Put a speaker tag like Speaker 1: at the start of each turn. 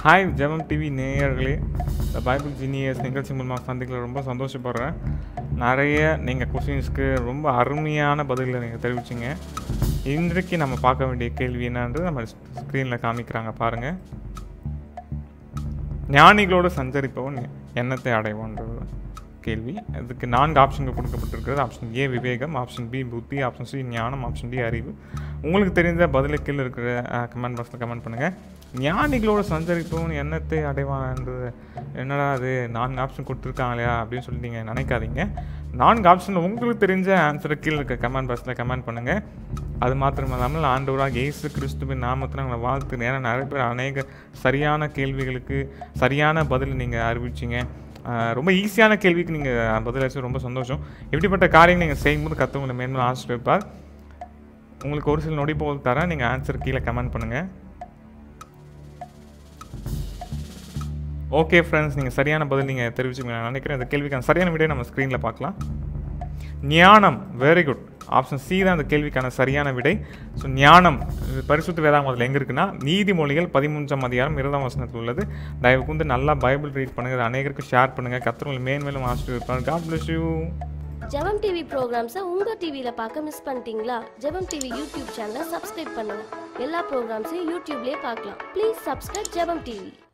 Speaker 1: hi ஜெபம் TV நேயர்களே இந்த பைபிள் ஜீனியஸ் நிகழ்ச்சி மூலமாக சந்திக்கல ரொம்ப சந்தோஷப்படுறேன் நிறைய நீங்கள் கொஸ்டின்ஸ்க்கு ரொம்ப அருமையான பதில்களை நீங்கள் தெரிவிச்சிங்க இன்றைக்கு நம்ம பார்க்க வேண்டிய கேள்வி என்னன்றது நம்ம ஸ்க்ரீனில் காமிக்கிறாங்க பாருங்கள் ஞானிகளோடு சஞ்சரிப்பவன் எண்ணத்தை அடைவான்றது கேள்வி இதுக்கு நான்கு ஆப்ஷன்கள் கொடுக்கப்பட்டிருக்கிறது ஆப்ஷன் ஏ விவேகம் ஆப்ஷன் பி புத்தி ஆப்ஷன் சி ஞானம் ஆப்ஷன் டி அறிவு உங்களுக்கு தெரிந்த பதிலை கீழே இருக்கிற கமெண்ட் பாக்ஸில் கமெண்ட் பண்ணுங்கள் ஞானிகளோடு சஞ்சரிப்பவன் எண்ணத்தை அடைவான்றது என்னடா அது நான்கு ஆப்ஷன் கொடுத்துருக்காங்களா அப்படின்னு சொல்லி நீங்கள் நினைக்காதீங்க நான்கு ஆப்ஷனில் உங்களுக்கு தெரிஞ்ச ஆன்சரை கீழே இருக்க கமெண்ட் பாக்ஸில் கமெண்ட் பண்ணுங்கள் அது மாத்திரம் இல்லாமல் ஆண்டவராக இயேசு கிறிஸ்துவின் நாமத்தில் உங்களை வாழ்த்து ஏன்னா நிறைய பேர் அநேக சரியான கேள்விகளுக்கு சரியான பதில் நீங்கள் அறிவிச்சிங்க ஆஹ் ரொம்ப ஈஸியான கேள்விக்கு நீங்கள் பதில் அளிச்சு ரொம்ப சந்தோஷம் எப்படிப்பட்ட காரியம் நீங்கள் செய்யும்போது கற்று உங்களை மேன்மேலும் ஆசிரியப்பார் உங்களுக்கு ஒரு சில நொடி போல் தரேன் நீங்கள் ஆன்சர் கீழே கமெண்ட் பண்ணுங்கள் ஓகே ஃப்ரெண்ட்ஸ் நீங்கள் சரியான பதில் நீங்கள் தெரிவிச்சுங்க நான் நினைக்கிறேன் இந்த கேள்விக்கான சரியான விடையை நம்ம ஸ்க்ரீனில் பார்க்கலாம் ஞானம் வெரி குட் ஆப்ஷன் சி தான் அந்த கேள்விக்கான சரியான விடை ஸோ ஞானம் இது பரிசுத்த வேதாகமத்தில் எங்கே இருக்குன்னா நீதிமொழிகள் பதிமூன்றாம் அதிகாரம் இருபதாம் வசனத்தில் உள்ளது தயவு கூந்து நல்லா பைபிள் ரீட் பண்ணுங்கள் அநேகருக்கு ஷேர் பண்ணுங்கள் கத்திரங்களை மேன்மேலும் ஆசிரியர் God bless you
Speaker 2: Jebam TV ப்ரோக்ராம்ஸை உங்கள் டிவியில் பார்க்க மிஸ் பண்ணிட்டீங்களா ஜெபம் டிவி யூடியூப் சேனலை சப்ஸ்கிரைப் பண்ணுங்க எல்லா ப்ரோக்ராம்ஸையும் யூடியூப்லேயே பார்க்கலாம் ப்ளீஸ் சப்ஸ்கிரைப் ஜெபம் டிவி